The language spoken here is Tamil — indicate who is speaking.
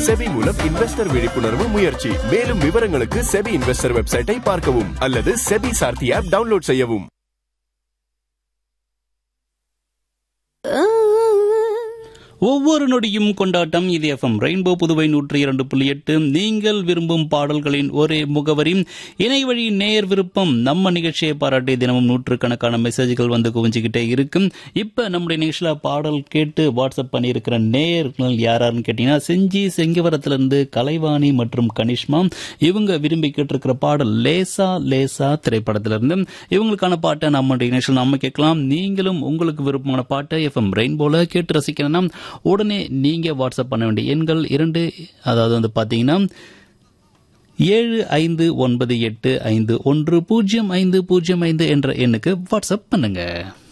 Speaker 1: செபி மூலம் இன்வெஸ்டர் விழிப்புணர்வு முயற்சி மேலும் விவரங்களுக்கு செபி இன்வெஸ்டர் வெப்சைட்டை பார்க்கவும் அல்லது செபி சார்த்தி ஆப் டவுன்லோட் செய்யவும்
Speaker 2: ஒவ்வொரு நொடியும் கொண்டாட்டம் இது எஃப்எம் ரெயின்போ புதுவை நூற்றி இரண்டு புள்ளி எட்டு நீங்கள் விரும்பும் பாடல்களின் ஒரே முகவரி இணையவழி நேர் விருப்பம் நம்ம நிகழ்ச்சியை பாராட்டி தினமும் நூற்றுக்கணக்கான மெசேஜ்கள் வந்து குவிஞ்சுக்கிட்டே இருக்கும் இப்ப நம்முடைய நிகழ்ச்சியில பாடல் கேட்டு வாட்ஸ்அப் பண்ணியிருக்கிற நேயர்கள் யாராருன்னு கேட்டீங்கன்னா செஞ்சி செங்கவரத்திலிருந்து கலைவாணி மற்றும் கனிஷ்மா இவங்க விரும்பி கேட்டிருக்கிற பாடல் லேசா லேசா திரைப்படத்திலிருந்து இவங்களுக்கான பாட்டை நம்முடைய நிகழ்ச்சியில் நம்ம கேட்கலாம் நீங்களும் உங்களுக்கு விருப்பமான பாட்டை எஃப்எம் ரெயின்போல கேட்டு ரசிக்கணும்னா உடனே நீங்க வாட்ஸ்அப் பண்ண வேண்டிய எண்கள் இரண்டு அதாவது வந்து பாத்தீங்கன்னா ஏழு ஐந்து ஒன்பது எட்டு ஐந்து ஒன்று பூஜ்ஜியம் ஐந்து பூஜ்ஜியம் ஐந்து என்ற எண்ணுக்கு வாட்ஸ்அப் பண்ணுங்க